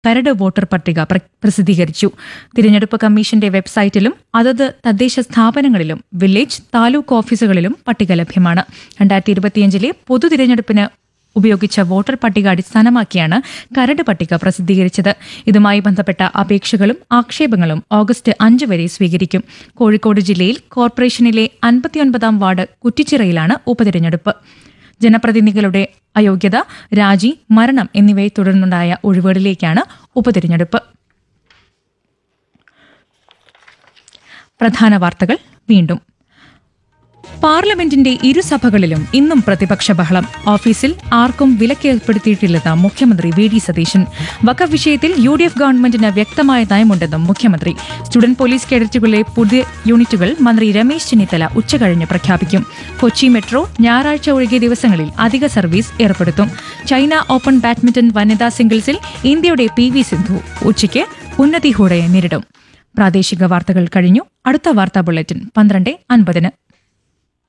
കരട് വോട്ടർ പട്ടിക പ്ര- പ്രസിദ്ധീകരിച്ചു തിരഞ്ഞെടുപ്പ് കമ്മീഷന്റെ വെബ്സൈറ്റിലും അതത് തദ്ദേശ സ്ഥാപനങ്ങളിലും വില്ലേജ് താലൂക്ക് ഓഫീസുകളിലും പട്ടിക ലഭ്യമാണ് രണ്ടായിരത്തി ഇരുപത്തിയഞ്ചിലെ പൊതു തിരഞ്ഞെടുപ്പിന് ഉപയോഗിച്ച വോട്ടർ പട്ടിക അടിസ്ഥാനമാക്കിയാണ് കരട് പട്ടിക പ്രസിദ്ധീകരിച്ചത് ഇതുമായി ബന്ധപ്പെട്ട അപേക്ഷകളും ആക്ഷേപങ്ങളും ഓഗസ്റ്റ് അഞ്ച് വരെ സ്വീകരിക്കും കോഴിക്കോട് ജില്ലയിൽ കോർപ്പറേഷനിലെ അൻപത്തിയൊൻപതാം വാർഡ് കുറ്റിച്ചിറയിലാണ് ഉപതിരഞ്ഞെടുപ്പ് ജനപ്രതിനിധികളുടെ അയോഗ്യത രാജി മരണം എന്നിവയെ തുടർന്നുണ്ടായ ഒഴിവുകളിലേക്കാണ് ഉപതിരഞ്ഞെടുപ്പ് പ്രധാന വാർത്തകൾ വീണ്ടും പാർലമെന്റിന്റെ ഇരുസഭകളിലും ഇന്നും പ്രതിപക്ഷ ബഹളം ഓഫീസിൽ ആർക്കും വിലക്കേർപ്പെടുത്തിയിട്ടില്ലെന്ന് മുഖ്യമന്ത്രി വി ഡി സതീശൻ വഖഫ് വിഷയത്തിൽ യു ഡി എഫ് ഗവൺമെന്റിന് വ്യക്തമായ നയമുണ്ടെന്നും മുഖ്യമന്ത്രി സ്റ്റുഡന്റ് പോലീസ് കേഡറ്റുകളിലെ പുതിയ യൂണിറ്റുകൾ മന്ത്രി രമേശ് ചെന്നിത്തല ഉച്ചകഴിഞ്ഞ് പ്രഖ്യാപിക്കും കൊച്ചി മെട്രോ ഞായറാഴ്ച ഒഴികെ ദിവസങ്ങളിൽ അധിക സർവീസ് ഏർപ്പെടുത്തും ചൈന ഓപ്പൺ ബാഡ്മിന്റൺ വനിതാ സിംഗിൾസിൽ ഇന്ത്യയുടെ പി വി സിന്ധു ഉച്ചയ്ക്ക് ഉന്നതി ഹൂഡയെ നേരിടും പ്രാദേശിക വാർത്തകൾ കഴിഞ്ഞു അടുത്ത വാർത്താ ബുള്ളറ്റിൻ പന്ത്രണ്ട് അൻപതിന്